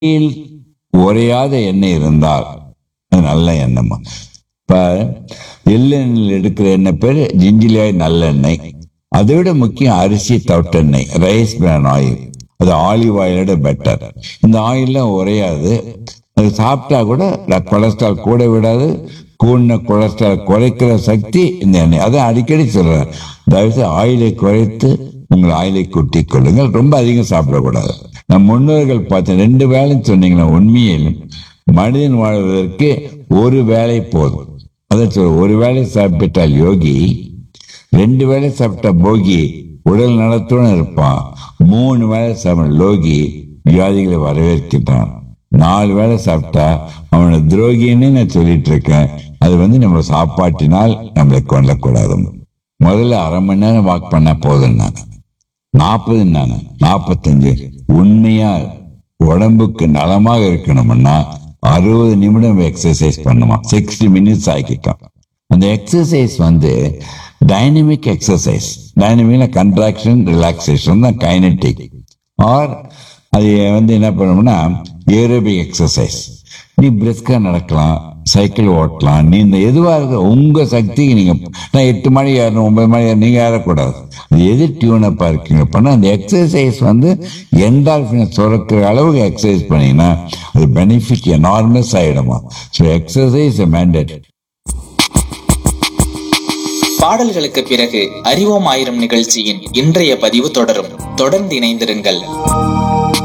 எண்ணெயில் உரையாத எண்ணெய் இருந்தால் அது நல்ல எண்ணெய்மா இப்ப எள்ளெண்ணெயில் எடுக்கிற எண்ணெய் பேர் ஜிஞ்சிலாய் நல்லெண்ணெய் அதை விட முக்கியம் அரிசி தவிட்டெண்ணெய் ரைஸ் பிரான் ஆயில் அது ஆலிவ் ஆயிலோட பெட்டர் இந்த ஆயில்லாம் உரையாது அது சாப்பிட்டா கூட கொலஸ்ட்ரால் கூட விடாது கூடின கொலஸ்ட்ரால் குறைக்கிற சக்தி இந்த எண்ணெய் அதை அடிக்கடி சொல்றேன் தயவுசெய்து ஆயிலை குறைத்து உங்கள் ஆயிலை கூட்டிக் கொள்ளுங்கள் ரொம்ப அதிகம் சாப்பிடக்கூடாது நம் முன்னோர்கள் பார்த்து ரெண்டு வேலைன்னு சொன்னீங்களா உண்மையில் மனிதன் வாழ்வதற்கு ஒரு வேலை போதும் அதை சொல்ற ஒரு வேலை சாப்பிட்டால் யோகி ரெண்டு வேளை சாப்பிட்ட போகி உடல் நலத்துடன் இருப்பான் மூணு வேளை சாப்பிட்ட லோகி வியாதிகளை வரவேற்கின்றான் நாலு வேளை சாப்பிட்டா அவனை துரோகின்னு நான் சொல்லிட்டு இருக்கேன் அது வந்து நம்ம சாப்பாட்டினால் நம்மளை கொல்லக்கூடாது முதல்ல அரை மணி நேரம் வாக் பண்ணா போதும் நான் நாற்பது நானு நாற்பத்தஞ்சு உண்மையா உடம்புக்கு நலமாக இருக்கணும்னா அறுபது நிமிடம் எக்ஸசைஸ் பண்ணுமா சிக்ஸ்டி மினிட்ஸ் ஆக்கிட்டோம் அந்த எக்ஸசைஸ் வந்து டைனமிக் எக்ஸசைஸ் டைனமிக்ல கன்ட்ராக்ஷன் ரிலாக்ஸேஷன் தான் கைனட்டிக் ஆர் அது வந்து என்ன பண்ணணும்னா ஏரோபிக் எக்ஸசைஸ் நீ பிரிஸ்கா நடக்கலாம் சைக்கிள் ஓட்டலாம் நீ இந்த எதுவாக இருக்க உங்க சக்திக்கு நீங்க நான் எட்டு மணி ஏறணும் ஒன்பது மணி ஏறணும் நீங்க ஏறக்கூடாது அது எது டியூனப்பா இருக்கீங்க பண்ண அந்த எக்ஸசைஸ் வந்து என்டால்ஃபினை சுரக்கிற அளவுக்கு எக்ஸசைஸ் பண்ணீங்கன்னா அது பெனிஃபிட் எனார்மஸ் ஆயிடுமா ஸோ எக்ஸசைஸ் மேண்டேட் பாடல்களுக்கு பிறகு அறிவோம் ஆயிரம் நிகழ்ச்சியின் இன்றைய பதிவு தொடரும் தொடர்ந்து இணைந்திருங்கள்